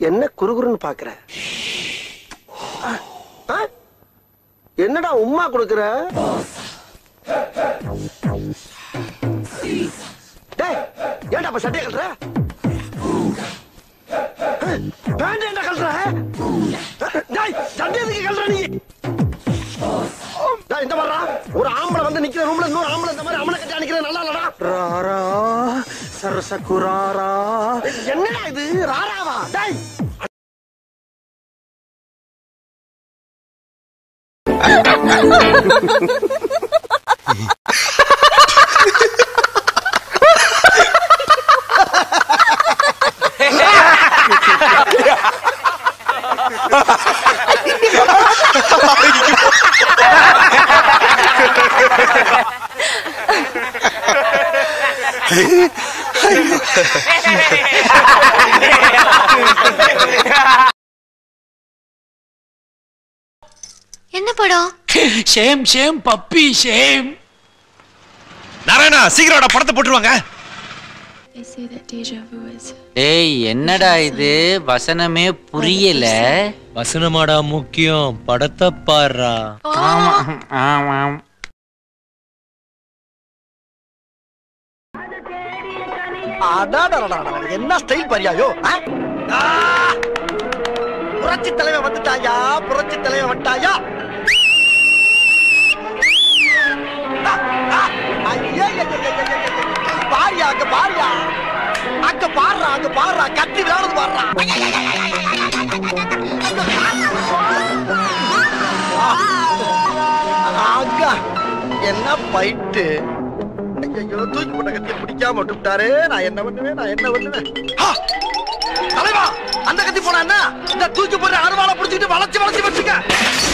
என்ன குறுகுறுன்னு பாக்குற ஆ? ஆ? என்னடா உம்மா கொடுக்குற டேய் ஏன்டா அப்ப சட்டையை கட்டுற பேண்ட் என்ன கட்டுற டேய் சட்டை எதுக்கு கட்டுற நீ டேய், இந்த மாதிரிடா ஒரு ஆம்பளை வந்து நிக்கிற ரூம்ல இன்னொரு ஆம்பளை இந்த மாதிரி அமலை கட்டி அடிக்கிற நல்லா இல்லடா ராரா சரசகுராரா என்னடா இது ராராவா டேய் என்ன படம் shame shame puppy shame Narayana சீக்கிரம் படத்தை போட்டுருவாங்க They say that deja vu is ஏய் என்னடா இது வசனமே புரியல வசனமாடா முக்கியம் படத்தை பாடுறா ஆமா ஆமாம் அடாடா என்ன ஸ்டைல் பரியாயோ ஆ? ஆ! புரட்சி தலைவன் வந்துட்டாயா புரட்சி தலைவன் வந்துட்டாயா ஆ, ஆ! ஐயையையையையையையை. பாரியா அங்க பாரியா அங்க பாடுறா அங்க பாடுறா கத்தி விளையாடுது பாடுறா அங்க என்ன பைட்டு ஐயோ தூக்கி போட்ட கத்தியை பிடிக்காம விட்டுட்டாரு நான் என்ன பண்ணுவேன் நான் என்ன பண்ணுவேன் ஆ! தலைவா அந்த கத்தி போனா என்ன இந்த தூக்கி போடுற அருவாளை பிடிச்சிட்டு வளைச்சு வளைச்சு வச்சுக்க